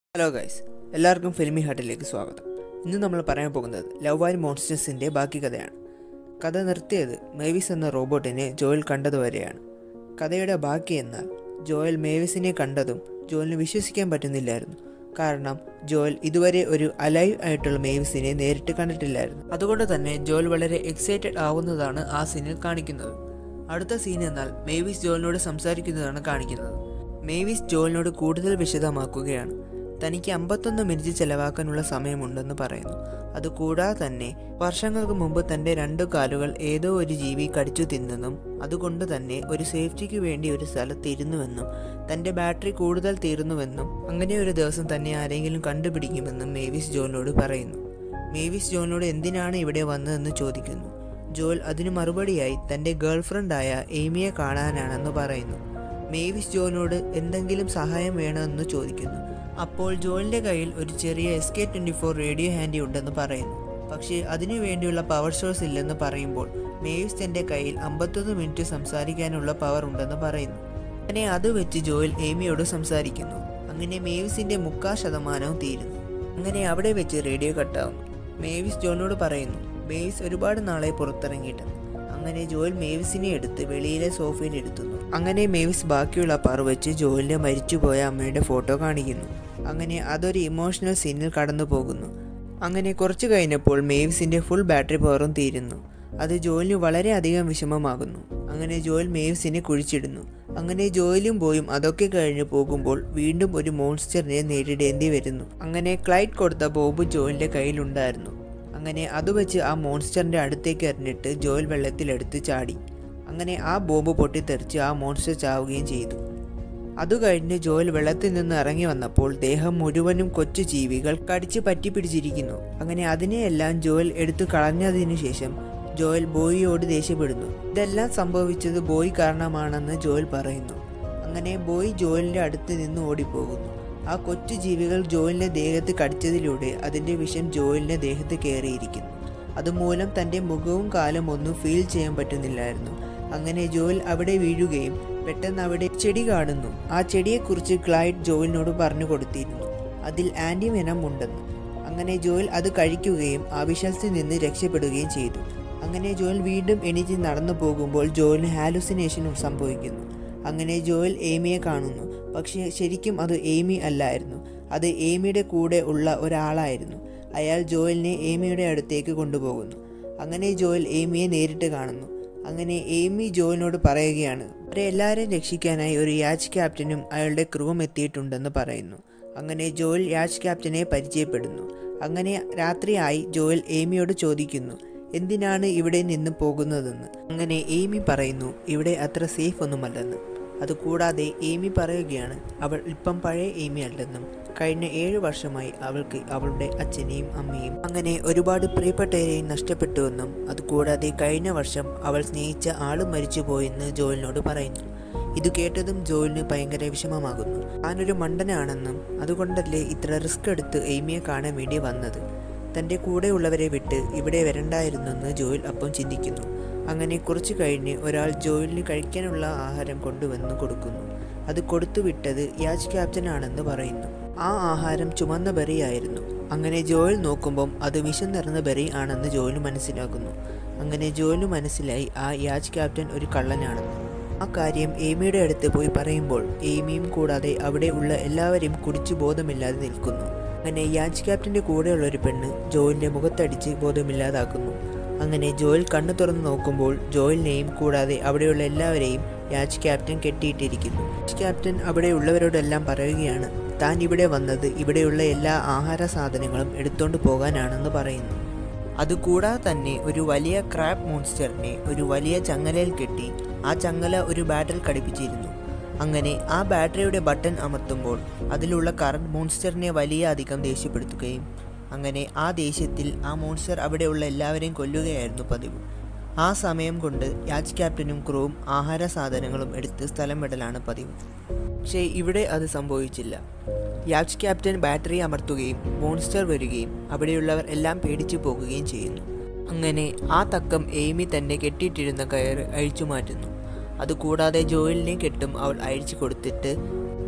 hello guys എല്ലാവർക്കും ഫിലിമി ഹാർട്ടിലേക്ക് സ്വാഗതം ഇന്ന് നമ്മൾ പറയാൻ പോകുന്നത് ലവ് ആൻഡ് മോൺസ്റ്റേഴ്സിൻ്റെ ബാക്കി കഥയാണ് കഥ നിർത്തിയത് മേവിസ് എന്ന റോബോട്ടിനെ ജോയൽ കണ്ടതുവരെയാണ് കഥയുടെ ബാക്കി എന്നാൽ ജോയൽ മേവിസിനെ കണ്ടതും ജോയലിന് വിശ്വസിക്കാൻ പറ്റുന്നില്ലായിരുന്നു കാരണം ജോയൽ ഇതുവരെ ഒരു അലൈവ് ആയിട്ടുള്ള മേവിസിനെ നേരിട്ട് കണ്ടിട്ടില്ലായിരുന്നു അതുകൊണ്ട് തന്നെ ജോയൽ വളരെ എക്സൈറ്റഡ് ആവുന്നതാണ് ആ സീനിൽ കാണിക്കുന്നത് അടുത്ത സീൻ എന്നാൽ മേവിസ് ജോലിനോട് സംസാരിക്കുന്നതാണ് കാണിക്കുന്നത് മേവിസ് ജോലിനോട് കൂടുതൽ വിശദമാക്കുകയാണ് തനിക്ക് അമ്പത്തൊന്ന് മിനിറ്റ് ചെലവാക്കാനുള്ള സമയമുണ്ടെന്ന് പറയുന്നു അതുകൂടാതെ തന്നെ വർഷങ്ങൾക്ക് മുമ്പ് തൻ്റെ രണ്ടു കാലുകൾ ഏതോ ഒരു ജീവി കടിച്ചു തിന്നെന്നും അതുകൊണ്ട് തന്നെ ഒരു സേഫ്റ്റിക്ക് വേണ്ടി ഒരു സ്ഥലത്ത് ഇരുന്നുവെന്നും തൻ്റെ ബാറ്ററി കൂടുതൽ തീർന്നുവെന്നും അങ്ങനെ ഒരു ദിവസം തന്നെ ആരെങ്കിലും കണ്ടുപിടിക്കുമെന്നും മേവിസ് ജോലിനോട് പറയുന്നു മേവിസ് ജോലിനോട് എന്തിനാണ് ഇവിടെ വന്നതെന്ന് ചോദിക്കുന്നു ജോൽ അതിനു മറുപടിയായി തൻ്റെ ഗേൾഫ്രണ്ടായ എയ്മിയെ കാണാനാണെന്ന് പറയുന്നു മേവിസ് ജോലിനോട് എന്തെങ്കിലും സഹായം വേണമെന്ന് ചോദിക്കുന്നു അപ്പോൾ ജോലിൻ്റെ കയ്യിൽ ഒരു ചെറിയ S K twenty four radio handy ഉണ്ടെന്ന് പറയുന്നു പക്ഷേ അതിനു വേണ്ടിയുള്ള പവർ സോഴ്സ് ഇല്ലെന്ന് പറയുമ്പോൾ മേവിസ് തൻ്റെ കയ്യിൽ അമ്പത്തൊന്ന് മിനിറ്റ് സംസാരിക്കാനുള്ള പവർ ഉണ്ടെന്ന് പറയുന്നു അങ്ങനെ അത് വെച്ച് ജോയൽ ഏമിയോട് സംസാരിക്കുന്നു അങ്ങനെ മേവിസിൻ്റെ മുക്കാൽ ശതമാനവും തീരുന്നു അങ്ങനെ അവിടെ വെച്ച് റേഡിയോ കട്ടാവുന്നു മേവിസ് ജോലിനോട് പറയുന്നു മേവിസ് ഒരുപാട് നാളെ പുറത്തിറങ്ങിയിട്ടെന്ന് അങ്ങനെ ജോയൽ മേവിസിനെ എടുത്ത് വെളിയിലെ സോഫയിൽ എടുത്തുന്നു അങ്ങനെ മേവിസ് ബാക്കിയുള്ള പാർ വെച്ച് ജോയലിന്റെ മരിച്ചുപോയ അമ്മയുടെ ഫോട്ടോ കാണിക്കുന്നു അങ്ങനെ അതൊരു ഇമോഷണൽ സീനിൽ കടന്നു പോകുന്നു അങ്ങനെ കുറച്ച് കഴിഞ്ഞപ്പോൾ മേവിസിന്റെ ഫുൾ ബാറ്ററി പവറും തീരുന്നു അത് ജോലിന് വളരെയധികം വിഷമമാകുന്നു അങ്ങനെ ജോയൽ മേവിസിനെ കുഴിച്ചിടുന്നു അങ്ങനെ ജോയിലും പോയും അതൊക്കെ കഴിഞ്ഞ് പോകുമ്പോൾ വീണ്ടും ഒരു മോൺസ്റ്ററിനെ നേരിടേണ്ടി വരുന്നു അങ്ങനെ ക്ലൈറ്റ് കൊടുത്ത ബോബ് ജോയിലിന്റെ കയ്യിലുണ്ടായിരുന്നു അങ്ങനെ അത് വെച്ച് ആ മോൺസ്റ്ററിൻ്റെ അടുത്തേക്ക് എറിഞ്ഞിട്ട് ജോയൽ വെള്ളത്തിലെടുത്ത് ചാടി അങ്ങനെ ആ ബോംബ് പൊട്ടിത്തെറിച്ച് ആ മോൺസ്റ്റർ ചാവുകയും ചെയ്തു അത് കഴിഞ്ഞ് ജോയൽ വെള്ളത്തിൽ നിന്ന് ഇറങ്ങി വന്നപ്പോൾ ദേഹം മുഴുവനും കൊച്ചു ജീവികൾ കടിച്ച് പറ്റിപ്പിടിച്ചിരിക്കുന്നു അങ്ങനെ അതിനെയെല്ലാം ജോയൽ എടുത്തു കളഞ്ഞതിനു ശേഷം ജോയൽ ബോയിയോട് ദേഷ്യപ്പെടുന്നു ഇതെല്ലാം സംഭവിച്ചത് ബോയ് കാരണമാണെന്ന് ജോയൽ പറയുന്നു അങ്ങനെ ബോയ് ജോയലിൻ്റെ അടുത്ത് നിന്ന് ഓടിപ്പോകുന്നു ആ കൊച്ചു ജീവികൾ ജോയലിൻ്റെ ദേഹത്ത് കടിച്ചതിലൂടെ അതിൻ്റെ വിഷം ജോയലിൻ്റെ ദേഹത്ത് കയറിയിരിക്കുന്നു അതുമൂലം തൻ്റെ മുഖവും കാലും ഒന്നും ഫീൽ ചെയ്യാൻ പറ്റുന്നില്ലായിരുന്നു അങ്ങനെ ജോയൽ അവിടെ വീഴുകയും പെട്ടെന്ന് അവിടെ ചെടി കാണുന്നു ആ ചെടിയെക്കുറിച്ച് ക്ലൈഡ് ജോയലിനോട് പറഞ്ഞു കൊടുത്തിരുന്നു അതിൽ ആൻറ്റിവെനം ഉണ്ടെന്ന് അങ്ങനെ ജോയൽ അത് കഴിക്കുകയും ആ വിഷത്തിൽ നിന്ന് രക്ഷപ്പെടുകയും ചെയ്തു അങ്ങനെ ജോയൽ വീണ്ടും എണീറ്റ് നടന്നു പോകുമ്പോൾ ജോയലിന് ഹാലുസിനേഷൻ സംഭവിക്കുന്നു അങ്ങനെ ജോയൽ ഏമിയെ കാണുന്നു പക്ഷേ ശരിക്കും അത് ഏമി അല്ലായിരുന്നു അത് ഏമിയുടെ കൂടെ ഉള്ള ഒരാളായിരുന്നു അയാൾ ജോയലിനെ ഏമിയുടെ അടുത്തേക്ക് കൊണ്ടുപോകുന്നു അങ്ങനെ ജോയൽ ഏമിയെ നേരിട്ട് കാണുന്നു അങ്ങനെ ഏമി ജോയലിനോട് പറയുകയാണ് അവരെ എല്ലാവരെയും രക്ഷിക്കാനായി ഒരു യാച്ച് ക്യാപ്റ്റനും അയാളുടെ ക്രൂവും എത്തിയിട്ടുണ്ടെന്ന് പറയുന്നു അങ്ങനെ ജോയൽ യാച്ച് ക്യാപ്റ്റനെ പരിചയപ്പെടുന്നു അങ്ങനെ രാത്രിയായി ജോയൽ ഏമിയോട് ചോദിക്കുന്നു എന്തിനാണ് ഇവിടെ നിന്ന് പോകുന്നതെന്ന് അങ്ങനെ ഏമി പറയുന്നു ഇവിടെ അത്ര സേഫ് ഒന്നുമല്ലെന്ന് അതുകൂടാതെ ഏമി പറയുകയാണ് അവൾ ഇപ്പം പഴയ ഏമി അല്ലെന്നും കഴിഞ്ഞ ഏഴ് വർഷമായി അവൾക്ക് അവളുടെ അച്ഛനെയും അമ്മയും അങ്ങനെ ഒരുപാട് പ്രിയപ്പെട്ടവരെയും നഷ്ടപ്പെട്ടുവെന്നും അതുകൂടാതെ കഴിഞ്ഞ വർഷം അവൾ സ്നേഹിച്ച ആള് മരിച്ചുപോയെന്ന് ജോലിനോട് പറയുന്നു ഇത് കേട്ടതും ജോലിന് ഭയങ്കര വിഷമമാകുന്നു താനൊരു മണ്ടനാണെന്നും അതുകൊണ്ടല്ലേ ഇത്ര റിസ്ക് എടുത്ത് എയ്മിയെ കാണാൻ വേണ്ടി വന്നത് തൻ്റെ കൂടെയുള്ളവരെ വിട്ട് ഇവിടെ വരണ്ടായിരുന്നെന്ന് ജോയിൽ അപ്പം ചിന്തിക്കുന്നു അങ്ങനെ കുറച്ചു കഴിഞ്ഞ് ഒരാൾ ജോയിലിന് കഴിക്കാനുള്ള ആഹാരം കൊണ്ടുവന്ന് കൊടുക്കുന്നു അത് കൊടുത്തു വിട്ടത് യാച്ച് ക്യാപ്റ്റൻ ആണെന്ന് പറയുന്നു ആ ആഹാരം ചുമന്ന ബെറി ആയിരുന്നു അങ്ങനെ ജോയിൽ നോക്കുമ്പം അത് വിഷം നിറഞ്ഞ ബെറി ആണെന്ന് ജോയിന് മനസ്സിലാക്കുന്നു അങ്ങനെ ജോയിന് മനസ്സിലായി ആ യാച്ച് ക്യാപ്റ്റൻ ഒരു കള്ളനാണെന്ന് ആ കാര്യം ഏമിയുടെ അടുത്ത് പോയി പറയുമ്പോൾ ഏമിയും കൂടാതെ അവിടെ ഉള്ള എല്ലാവരും കുടിച്ചു ബോധമില്ലാതെ നിൽക്കുന്നു അങ്ങനെ യാച്ച് ക്യാപ്റ്റൻ്റെ കൂടെയുള്ള ഒരു പെണ്ണ് ജോയിലിൻ്റെ മുഖത്തടിച്ച് ബോധമില്ലാതാക്കുന്നു അങ്ങനെ ജോയിൽ കണ്ണു തുറന്ന് നോക്കുമ്പോൾ ജോയിലിനെയും കൂടാതെ അവിടെയുള്ള എല്ലാവരെയും യാച്ച് ക്യാപ്റ്റൻ കെട്ടിയിട്ടിരിക്കുന്നു യാച്ച് ക്യാപ്റ്റൻ അവിടെയുള്ളവരോടെല്ലാം പറയുകയാണ് താൻ ഇവിടെ വന്നത് ഇവിടെയുള്ള എല്ലാ ആഹാര സാധനങ്ങളും എടുത്തോണ്ട് പോകാനാണെന്ന് പറയുന്നു അതുകൂടാതെ തന്നെ ഒരു വലിയ ക്രാബ് മോൺസ്റ്ററിനെ ഒരു വലിയ ചങ്ങലയിൽ കെട്ടി ആ ചങ്ങല ഒരു ബാറ്ററിൽ ഘടിപ്പിച്ചിരുന്നു അങ്ങനെ ആ ബാറ്ററിയുടെ ബട്ടൺ അമർത്തുമ്പോൾ അതിലുള്ള കറണ്ട് മോൺസ്റ്ററിനെ വലിയ അധികം ദേഷ്യപ്പെടുത്തുകയും അങ്ങനെ ആ ദേഷ്യത്തിൽ ആ മോൺസ്റ്റർ അവിടെയുള്ള എല്ലാവരെയും കൊല്ലുകയായിരുന്നു പതിവ് ആ സമയം കൊണ്ട് യാച്ച് ക്യാപ്റ്റനും ക്രൂവും ആഹാര സാധനങ്ങളും എടുത്ത് സ്ഥലം വിടലാണ് പതിവ് പക്ഷേ ഇവിടെ അത് സംഭവിച്ചില്ല യാച്ച് ക്യാപ്റ്റൻ ബാറ്ററി അമർത്തുകയും മോൺസ്റ്റർ വരികയും അവിടെയുള്ളവർ എല്ലാം പേടിച്ചു പോകുകയും ചെയ്യുന്നു അങ്ങനെ ആ തക്കം എയ്മി തന്നെ കെട്ടിയിട്ടിരുന്ന കയറ് അഴിച്ചു മാറ്റുന്നു അതുകൂടാതെ ജോയിലിനെ കെട്ടും അവൾ അഴിച്ചു കൊടുത്തിട്ട്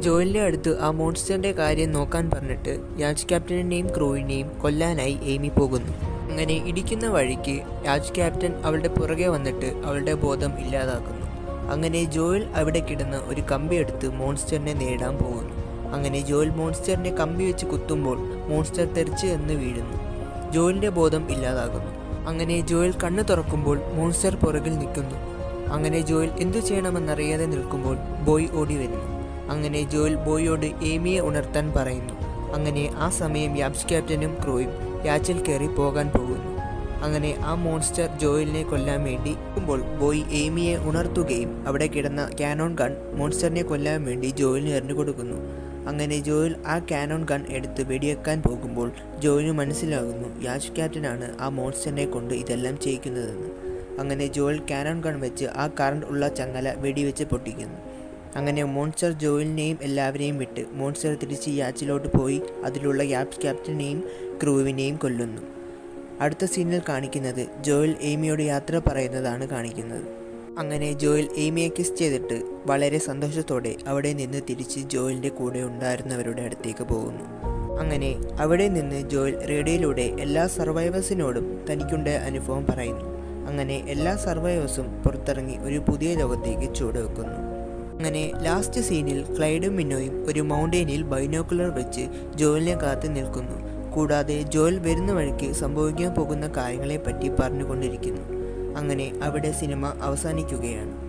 ജോയിലിൻ്റെ അടുത്ത് ആ മോൺസ്റ്ററിൻ്റെ കാര്യം നോക്കാൻ പറഞ്ഞിട്ട് യാച്ച് ക്യാപ്റ്റനെയും ക്രൂവിനെയും കൊല്ലാനായി എയ്മി പോകുന്നു അങ്ങനെ ഇടിക്കുന്ന വഴിക്ക് യാച്ച് ക്യാപ്റ്റൻ അവളുടെ പുറകെ വന്നിട്ട് അവളുടെ ബോധം ഇല്ലാതാക്കുന്നു അങ്ങനെ ജോയിൽ അവിടെ കിടന്ന് ഒരു കമ്പി എടുത്ത് മോൺസ്റ്ററിനെ നേടാൻ പോകുന്നു അങ്ങനെ ജോയിൽ മോൺസ്റ്ററിനെ കമ്പി വെച്ച് കുത്തുമ്പോൾ മോൺസ്റ്റർ തെറിച്ച് എന്ന് വീഴുന്നു ജോയിലിൻ്റെ ബോധം ഇല്ലാതാകുന്നു അങ്ങനെ ജോയിൽ കണ്ണ് തുറക്കുമ്പോൾ മോൺസ്റ്റർ പുറകിൽ നിൽക്കുന്നു അങ്ങനെ ജോയിൽ എന്തു ചെയ്യണമെന്നറിയാതെ നിൽക്കുമ്പോൾ ബോയ് ഓടി വരുന്നു അങ്ങനെ ജോയിൽ ബോയിയോട് ഏമിയെ ഉണർത്താൻ പറയുന്നു അങ്ങനെ ആ സമയം യാബ്സ് ക്യാപ്റ്റനും ക്രൂയും യാച്ചിൽ കയറി പോകാൻ പോകുന്നു അങ്ങനെ ആ മോൺസ്റ്റർ ജോയിലിനെ കൊല്ലാൻ വേണ്ടി ുമ്പോൾ ബോയ് ഏമിയെ ഉണർത്തുകയും അവിടെ കിടന്ന കാനോൺ ഗൺ മോൺസ്റ്ററിനെ കൊല്ലാൻ വേണ്ടി ജോയിലിന് എറിഞ്ഞു കൊടുക്കുന്നു അങ്ങനെ ജോയിൽ ആ കാനോൺ ഗൺ എടുത്ത് വെടിവെക്കാൻ പോകുമ്പോൾ ജോയിന് മനസ്സിലാകുന്നു യാച്ച് ക്യാപ്റ്റനാണ് ആ മോൺസ്റ്ററിനെ കൊണ്ട് ഇതെല്ലാം ചെയ്യിക്കുന്നതെന്ന് അങ്ങനെ ജോയിൽ കാനോൺ ഗൺ വെച്ച് ആ കറണ്ട് ഉള്ള ചങ്ങല വെടിവെച്ച് പൊട്ടിക്കുന്നു അങ്ങനെ മോൺസ്റ്റർ ജോയിലിനെയും എല്ലാവരെയും വിട്ട് മോൺസ്റ്റർ തിരിച്ച് യാച്ചിലോട്ട് പോയി അതിലുള്ള യാപ്സ് ക്യാപ്റ്റനെയും ക്രൂവിനെയും കൊല്ലുന്നു അടുത്ത സീനിൽ കാണിക്കുന്നത് ജോയിൽ എയ്മിയോട് യാത്ര പറയുന്നതാണ് കാണിക്കുന്നത് അങ്ങനെ ജോയിൽ എയ്മിയെ കിസ് ചെയ്തിട്ട് വളരെ സന്തോഷത്തോടെ അവിടെ നിന്ന് തിരിച്ച് ജോയിലിൻ്റെ കൂടെ ഉണ്ടായിരുന്നവരുടെ അടുത്തേക്ക് പോകുന്നു അങ്ങനെ അവിടെ നിന്ന് ജോയിൽ റേഡിയോയിലൂടെ എല്ലാ സർവൈവേഴ്സിനോടും തനിക്കുണ്ടായ അനുഭവം പറയുന്നു അങ്ങനെ എല്ലാ സർവൈവേഴ്സും പുറത്തിറങ്ങി ഒരു പുതിയ ലോകത്തേക്ക് ചുവടുവെക്കുന്നു അങ്ങനെ ലാസ്റ്റ് സീനിൽ ക്ലൈഡും മിന്നോയും ഒരു മൗണ്ടെയിനിൽ ബൈനോക്കുലർ വെച്ച് ജോയിലിനെ കാത്തു നിൽക്കുന്നു കൂടാതെ ജോയിൽ വരുന്ന വഴിക്ക് സംഭവിക്കാൻ പോകുന്ന കാര്യങ്ങളെപ്പറ്റി പറഞ്ഞുകൊണ്ടിരിക്കുന്നു അങ്ങനെ അവിടെ സിനിമ അവസാനിക്കുകയാണ്